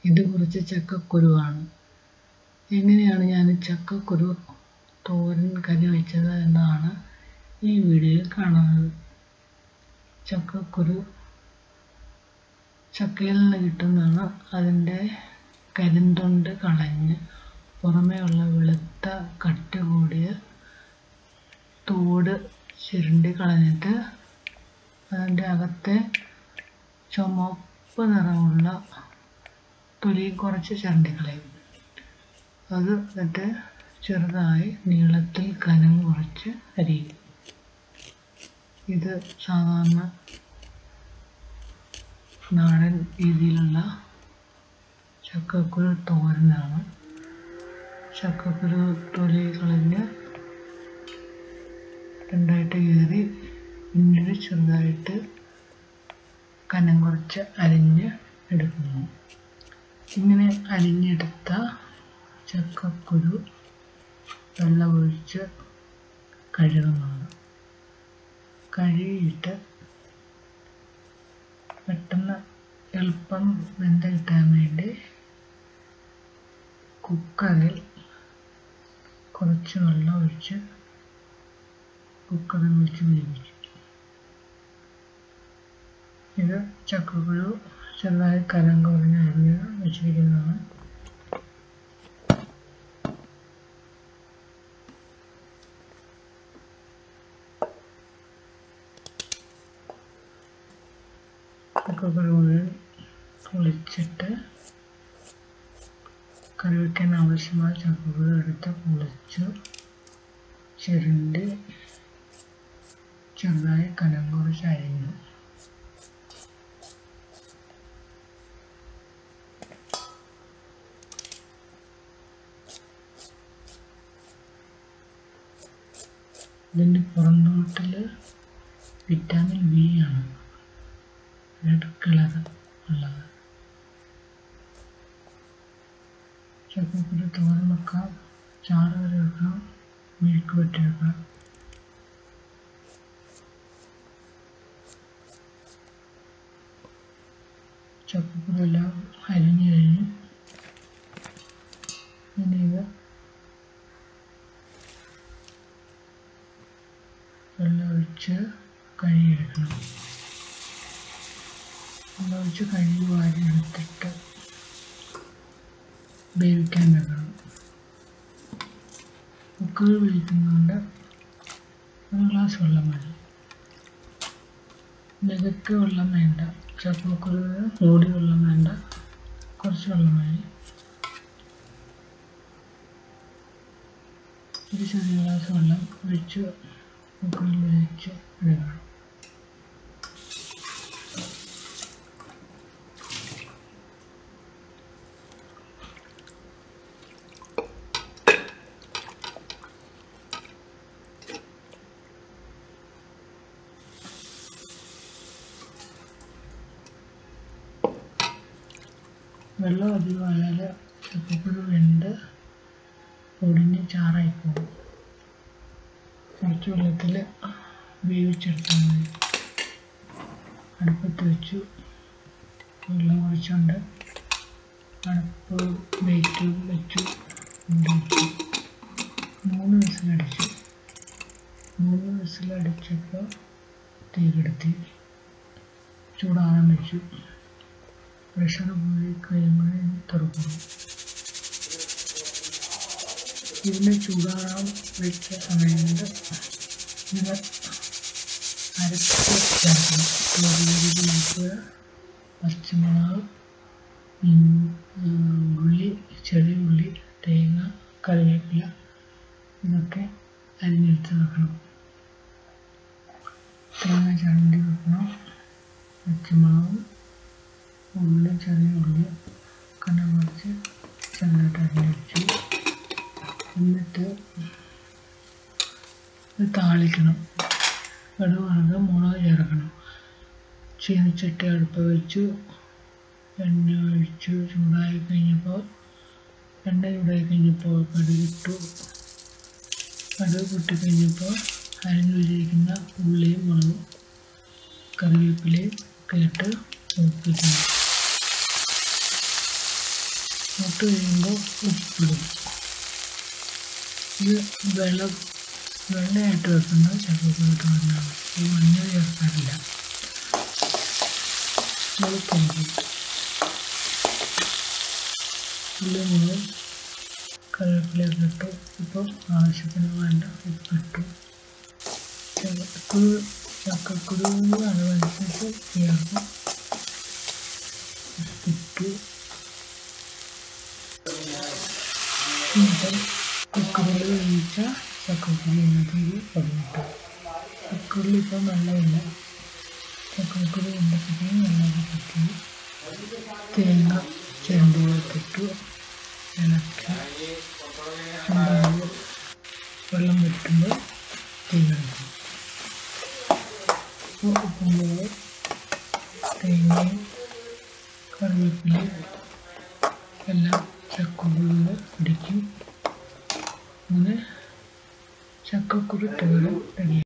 ഇത് കുറച്ച് ചക്കക്കുരുവാണ് എങ്ങനെയാണ് ഞാൻ ചക്കക്കുരു തോരൻ കറി വെച്ചത് എന്നാണ് ഈ വീഡിയോയിൽ കാണുന്നത് ചക്കക്കുരു ചക്കയിൽ നിന്ന് കിട്ടുന്നതാണ് അതിൻ്റെ കരിന്തൊണ്ട് കളഞ്ഞ് പുറമേയുള്ള വെളുത്ത കട്ട കൂടിയ തോട് ചുരുണ്ടി കളഞ്ഞിട്ട് അതിൻ്റെ അകത്തെ ചുമപ്പ് നിറമുള്ള തൊലി കുറച്ച് ചരണ്ടി കളയും അത് എന്നിട്ട് ചെറുതായി നീളത്തിൽ കനം കുറച്ച് അരിയും ഇത് സാധാരണ നാടൻ രീതിയിലുള്ള ചക്കക്കുരു തോരനാണ് ചക്കക്കുരു തൊലി കളഞ്ഞ് രണ്ടായിട്ട് കീറി പിന്നീട് ചെറുതായിട്ട് കനം കുറച്ച് അരിഞ്ഞ് എടുക്കുന്നു ഇങ്ങനെ അരിഞ്ഞെടുത്ത ചക്കക്കുരു വെള്ളമൊഴിച്ച് കഴുകുന്നതാണ് കഴുകിയിട്ട് പെട്ടെന്ന് എളുപ്പം വെന്ത് കിട്ടാൻ വേണ്ടി കുക്കറിൽ കുറച്ച് വെള്ളം ഒഴിച്ച് കുക്കറിൽ വെച്ച് വേവിച്ചു ഇത് ചക്കക്കുരു ചെറുതായി കനം കുറഞ്ഞ് അരിഞ്ഞ് വെച്ചിരിക്കുന്നതാണ് ചക്കക്കുരു മുഴുവൻ പൊളിച്ചിട്ട് കറി വയ്ക്കാൻ ആവശ്യമായ ചക്കക്കുരു എടുത്ത് പൊളിച്ച് ചിരണ്ടി ചെറുതായി കനം കുറച്ച് അരിഞ്ഞു ഇതിൻ്റെ പുറന്തോട്ടിൽ വിറ്റാമിൻ ബി ആണ് റെഡ് കളർ ഉള്ളത് ചക്കക്കുരു തോരൻ വെക്കാം ചാറ് കറി വെക്കാം മെഴുക്ക് വെട്ടി വെക്കാം ചക്കക്കുരു എല്ലാം അരിഞ്ഞു കഴിഞ്ഞ് ഇനി ഇത് വെള്ളം ഒഴിച്ച് കഴുകിയെടുക്കണം വെള്ളം ഒഴിച്ച് കഴുകി വാരി എടുത്തിട്ട് വേവിക്കാൻ വെക്കണം കുക്കറിൽ വേവിക്കുന്നതുകൊണ്ട് ഒരു ഗ്ലാസ് വെള്ളം മതി നികക്ക് വെള്ളം വേണ്ട ചക്കക്കുരുവിന് മൂടി വെള്ളം വേണ്ട കുറച്ച് വെള്ളം മതി ഒരു ചെറിയ ഗ്ലാസ് വെള്ളം ഒഴിച്ച് കുക്കറിൽ വേവിച്ച് എടുക്കണം വെള്ളം അധികമായാൽ ചക്കക്കുരു വെന്ത് പൊടിഞ്ഞ് ചാറായി പോകും കുറച്ച് വെള്ളത്തിൽ വേവിച്ചെടുത്താൽ മതി അടുപ്പത്ത് വെച്ചു വെള്ളം ഒഴിച്ചുകൊണ്ട് അടുപ്പ് വെയിറ്റ് വെച്ചു മൂടി വെച്ചു മൂന്ന് വിസിലടിച്ചു മൂന്ന് വിസിലടിച്ചപ്പോൾ തീ കെടുത്തി ചൂടാകാൻ വെച്ചു പ്രഷർ പോയി കഴിയുമ്പോഴേ തുറക്കണം ഇതിനെ ചൂടാകാൻ വെച്ച സമയം കൊണ്ട് ഇത് അരച്ച് ചേർക്കണം ഉപ്പ് പച്ചമുളക് ഉള്ളി ചെറിയ ഉള്ളി തേങ്ങ കറിവേപ്പില ഇതൊക്കെ അരിഞ്ഞെടുത്ത് വെക്കണം തേങ്ങ ചരണ്ടി വെക്കണം പച്ചമുളകും ഉള്ളി ചെറിയ ഉള്ളി കനം കുറച്ച് ചെറുതായിട്ട് അരിഞ്ഞ് വെച്ചു എന്നിട്ട് ഇത് താളിക്കണം കടുവാണെങ്കിൽ മുളക് ചേർക്കണം ചീനച്ചട്ടി അടുപ്പ് വെച്ചു എണ്ണ ഒഴിച്ചു ചൂടായി കഴിഞ്ഞപ്പോൾ എണ്ണ ചൂടായി കഴിഞ്ഞപ്പോൾ കടുകിട്ടു കടുക് പൊട്ടിക്കഴിഞ്ഞപ്പോൾ അരിഞ്ഞു വെച്ചിരിക്കുന്ന ഉള്ളിയും മുളകും കറിവേപ്പിലയും ഒക്കെ ഇട്ട് മൂപ്പിക്കണം മൂത്ത് കഴിയുമ്പോൾ ഉപ്പിടും ഇത് വെള്ളം വെള്ളയായിട്ട് വെക്കുന്ന ചക്കക്കുരു തോരനാണ് ഈ മഞ്ഞൾ ചേർക്കാറില്ല വെളുത്തുള്ളി ഉള്ളിമുളക് കറിവേപ്പിലയൊക്കെ ഇട്ടു ഇപ്പോൾ ആവശ്യത്തിന് വേണ്ട ഉപ്പിട്ടു ചക്കക്കുരു ചക്കക്കുരു അളവനുസരിച്ച് ചേർക്കും ഉപ്പിട്ടു എന്നിട്ട് കുക്കറിൽ വേവിച്ച ചക്കക്കുരു ഇതിനകത്തേക്ക് പതിയിട്ടു കുക്കറിൽ ഇപ്പം വെള്ളമില്ല ചക്കക്കുരു ഉണ്ടപ്പോഴത്തേക്കും വെള്ളമൊക്കെ പറ്റി തേങ്ങ ചിരണ്ടിയിട്ടിട്ടു ഇളക്കി ചൂടാകുമ്പോൾ വെള്ളം വറ്റുമ്പോൾ തീയിളക്കും അപ്പോൾ ഉപ്പുമ്പോൾ തേങ്ങയും കറിവേപ്പിലയും എല്ലാം ചക്കക്കുരുവിൽ പിടിക്കും അങ്ങനെ ചക്കക്കുരു തോരൻ റെഡി